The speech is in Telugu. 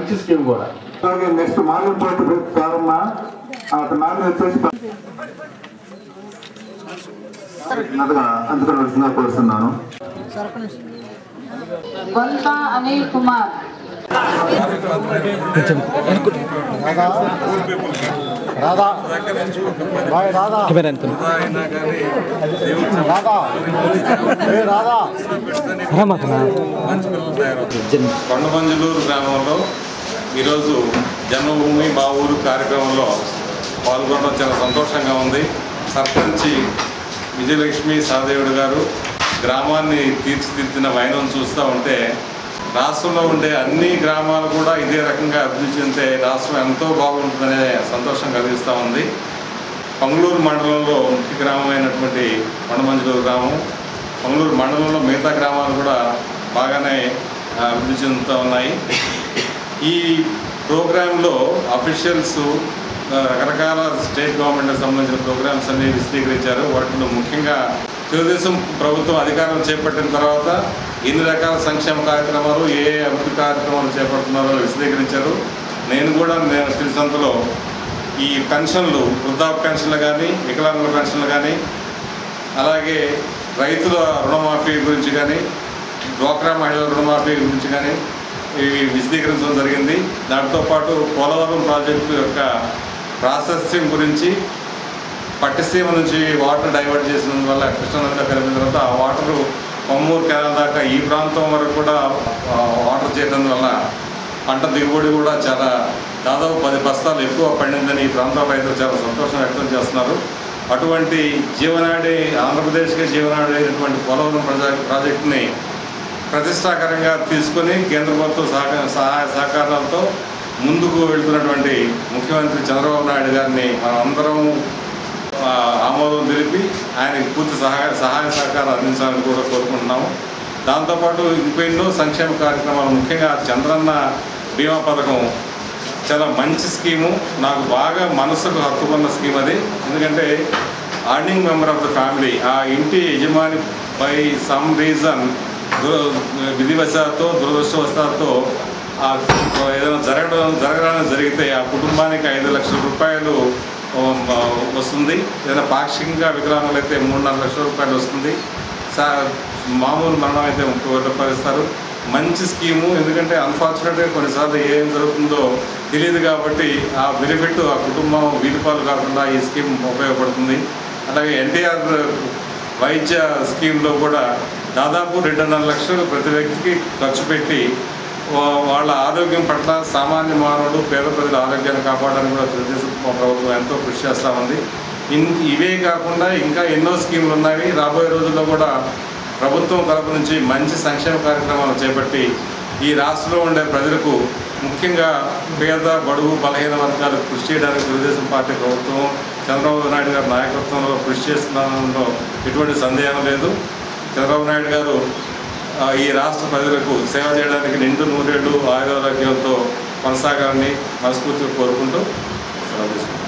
మంచి స్కీమ్ కూడా అలాగే నెక్స్ట్ మార్నింగ్ పోటీ ప్రారంభ అతని నాన్న వచ్చేసి చిన్నదిగా అందుకోవాల్సిందిగా కోరుతున్నాను బొల్సా అనిల్ కుమార్ రాధా బాయ్ రాధా రాధా ఏ రాధా కొండమంజలూరు గ్రామంలో ఈరోజు జన్మభూమి మా ఊరు కార్యక్రమంలో పాల్గొనడం చాలా సంతోషంగా ఉంది సర్పంచి విజయలక్ష్మి సహదేవుడు గారు గ్రామాన్ని తీర్చిదిద్దిన వైనం చూస్తూ ఉంటే రాష్ట్రంలో ఉండే అన్ని గ్రామాలు కూడా ఇదే రకంగా అభివృద్ధి చెందితే రాష్ట్రం ఎంతో బాగుంటుందనే సంతోషం కలిగిస్తూ ఉంది పంగులూరు మండలంలో ముఖ్య గ్రామం అయినటువంటి కొండమంజలూరు గ్రామం పంగులూరు మండలంలో మిగతా గ్రామాలు కూడా బాగానే ఆ, అభివృద్ధి చెందుతూ ఉన్నాయి ఈ ప్రోగ్రాంలో అఫీషియల్స్ ఆ, రకరకాల స్టేట్ గవర్నమెంట్కి సంబంధించిన ప్రోగ్రామ్స్ అన్ని విశదీకరించారు వాటిలో ముఖ్యంగా తెలుగుదేశం ప్రభుత్వం అధికారం చేపట్టిన తర్వాత ఎన్ని రకాల సంక్షేమ కార్యక్రమాలు ఏ ఏ అభివృద్ధి కార్యక్రమాలు చేపడుతున్నారో విశదీకరించారు నేను కూడా నేను శ్రీసంతలో ఈ పెన్షన్లు వృద్ధాప్య పెన్షన్లు కానీ వికలాంగుల పెన్షన్లు కానీ అలాగే రైతుల రుణమాఫీ గురించి కానీ డ్వాక్రా మహిళల రుణమాఫీ గురించి కానీ ఇవి విశదీకరించడం జరిగింది దాంతో పాటు పోలవరం ప్రాజెక్టు యొక్క ప్రాశస్త్యం గురించి పట్టిసీమ నుంచి వాటర్ డైవర్ట్ చేసినందువల్ల కృష్ణానదిలో కలిపిన తర్వాత ఆ వాటరు కొమ్మూరు కెనాల్ దాకా ఈ ప్రాంతం వరకు కూడా ఆ, వాటర్ చేయడం వల్ల పంట దిగుబడి కూడా చాలా దాదాపు పది బస్తాలు ఎక్కువ పండిందని ఈ ప్రాంత రైతులు చాలా సంతోషం వ్యక్తం చేస్తున్నారు అటువంటి జీవనాడి ఆంధ్రప్రదేశ్కి జీవనాడి అయినటువంటి పోలవరం ప్రాజెక్ట్ ప్రాజెక్టుని ప్రతిష్టాకరంగా తీసుకొని కేంద్ర ప్రభుత్వం సహకార సహాయ సహకారాలతో ముందుకు వెళ్తున్నటువంటి ముఖ్యమంత్రి చంద్రబాబు నాయుడు గారిని మనం అందరం ఆ, ఆమోదం తెలిపి ఆయనకి పూర్తి సహాయ సహాయ సహకారం అందించాలని కూడా కోరుకుంటున్నాము దాంతోపాటు ఇంకో ఎన్నో సంక్షేమ కార్యక్రమాలు ముఖ్యంగా చంద్రన్న బీమా పథకం చాలా మంచి స్కీము నాకు బాగా మనసుకు హత్తుకున్న స్కీమ్ అది ఎందుకంటే earning member of the family ఆ ఇంటి యజమాని బై సమ్ రీజన్ విధివశాత్తు దురదృష్టవశాత్తు ఆ ఏదైనా జరగడం జరగడానికి జరిగితే ఆ కుటుంబానికి ఐదు లక్షల రూపాయలు ఉమ్, వస్తుంది ఏదైనా పాక్షికంగా వికలాంగులు అయితే మూడున్నర లక్షల రూపాయలు వస్తుంది సా మామూలు మరణం అయితే ముప్పై వేల రూపాయలు ఇస్తారు మంచి స్కీము ఎందుకంటే అన్ఫార్చునేట్గా కొన్నిసార్లు ఏం జరుగుతుందో తెలియదు కాబట్టి ఆ బెనిఫిట్ ఆ కుటుంబం వీలుపాలు కాకుండా ఈ స్కీమ్ ఉపయోగపడుతుంది అలాగే ఎన్టీఆర్ వైద్య స్కీమ్లో కూడా దాదాపు రెండున్నర లక్షలు ప్రతి వ్యక్తికి ఖర్చు పెట్టి వా- వాళ్ళ ఆరోగ్యం పట్ల సామాన్య మానవుడు పేద ప్రజల ఆరోగ్యాన్ని కాపాడడానికి కూడా తెలుగుదేశం ప్రభుత్వం ఎంతో కృషి చేస్తూ ఉంది ఇన్ ఇవే కాకుండా ఇంకా ఎన్నో స్కీములు ఉన్నాయి రాబోయే రోజుల్లో కూడా ప్రభుత్వం తరపు నుంచి మంచి సంక్షేమ కార్యక్రమాలు చేపట్టి ఈ రాష్ట్రంలో ఉండే ప్రజలకు ముఖ్యంగా పేద బడుగు బలహీన వర్గాలకు కృషి చేయడానికి తెలుగుదేశం పార్టీ ప్రభుత్వం చంద్రబాబు నాయుడు గారి నాయకత్వంలో కృషి చేస్తున్నలో ఎటువంటి సందేహం లేదు చంద్రబాబు నాయుడు గారు ఆ, ఈ రాష్ట్ర ప్రజలకు సేవ చేయడానికి నిండు నూరేళ్లు ఆయురారోగ్యంతో కొనసాగాలని మనస్ఫూర్తిగా కోరుకుంటూ సెలవు తీసుకుంటాను